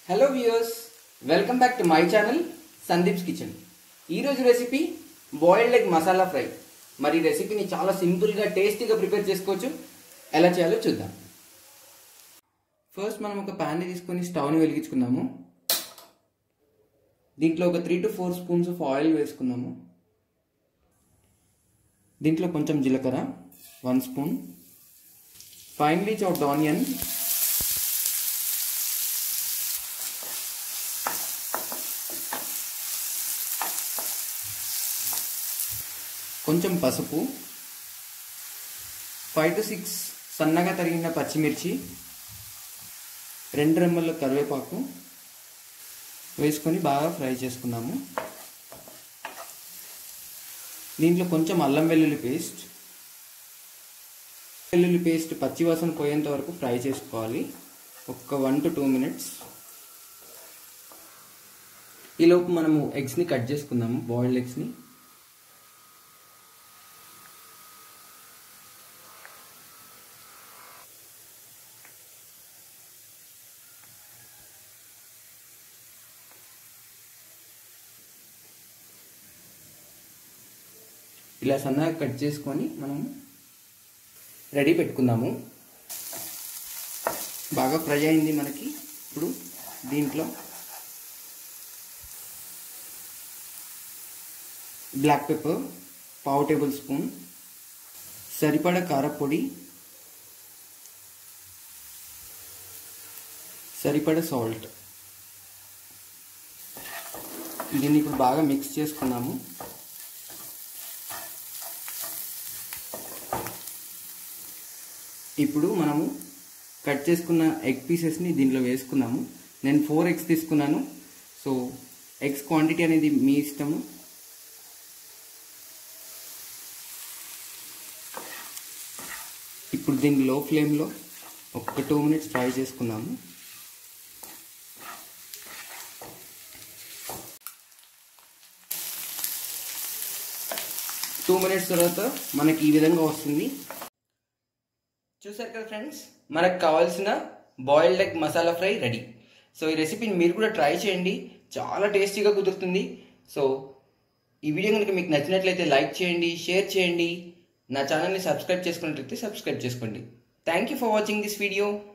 hello viewers welcome back to my channel Sandeep's kitchen ఈరోజు recipe boiled egg masala fry మరి ఈ రెసిపీని చాలా సింపుల్గా టేస్టీగా ప్రిపేర్ చేసుకోవచ్చు ఎలా చేయాలో చూద్దాం ఫస్ట్ మనం ఒక ప్యాన్ని తీసుకొని స్టవ్ని వెలిగించుకుందాము దీంట్లో ఒక three to four spoons of oil వేసుకుందాము దీంట్లో కొంచెం జీలకర్ర one spoon finely chopped onion కొంచెం పసుపు ఫైవ్ టు సిక్స్ సన్నగా తరిగిన పచ్చిమిర్చి రెండు రెమ్మల కరివేపాకు వేసుకొని బాగా ఫ్రై చేసుకున్నాము దీంట్లో కొంచెం అల్లం వెల్లుల్లి పేస్ట్ వెల్లుల్లి పేస్ట్ పచ్చివాసన పోయేంత వరకు ఫ్రై చేసుకోవాలి ఒక వన్ టు టూ మినిట్స్ ఈలోపు మనము ఎగ్స్ని కట్ చేసుకుందాము బాయిల్డ్ ఎగ్స్ని ఇలా సన్నగా కట్ చేసుకొని మనం రెడీ పెట్టుకుందాము బాగా ఫ్రై అయింది మనకి ఇప్పుడు దీంట్లో బ్లాక్ పెప్పర్ పావు టేబుల్ స్పూన్ సరిపడ కారపొడి సరిపడ సాల్ట్ దీన్ని ఇప్పుడు బాగా మిక్స్ చేసుకున్నాము ఇప్పుడు మనము కట్ చేసుకున్న ఎగ్ పీసెస్ని దీంట్లో వేసుకున్నాము నేను ఫోర్ ఎగ్స్ తీసుకున్నాను సో ఎగ్స్ క్వాంటిటీ అనేది మీ ఇష్టము ఇప్పుడు దీన్ని లో ఫ్లేమ్లో ఒక టూ మినిట్స్ ఫ్రై చేసుకుందాము టూ మినిట్స్ తర్వాత మనకి ఈ విధంగా వస్తుంది చూసారు కదా ఫ్రెండ్స్ మనకు కావాల్సిన boiled egg masala fry ready so ఈ రెసిపీని మీరు కూడా ట్రై చేయండి చాలా టేస్టీగా కుదురుతుంది సో ఈ వీడియో కనుక మీకు నచ్చినట్లయితే లైక్ చేయండి షేర్ చేయండి నా ఛానల్ని సబ్స్క్రైబ్ చేసుకున్నట్లయితే సబ్స్క్రైబ్ చేసుకోండి thank you for watching this video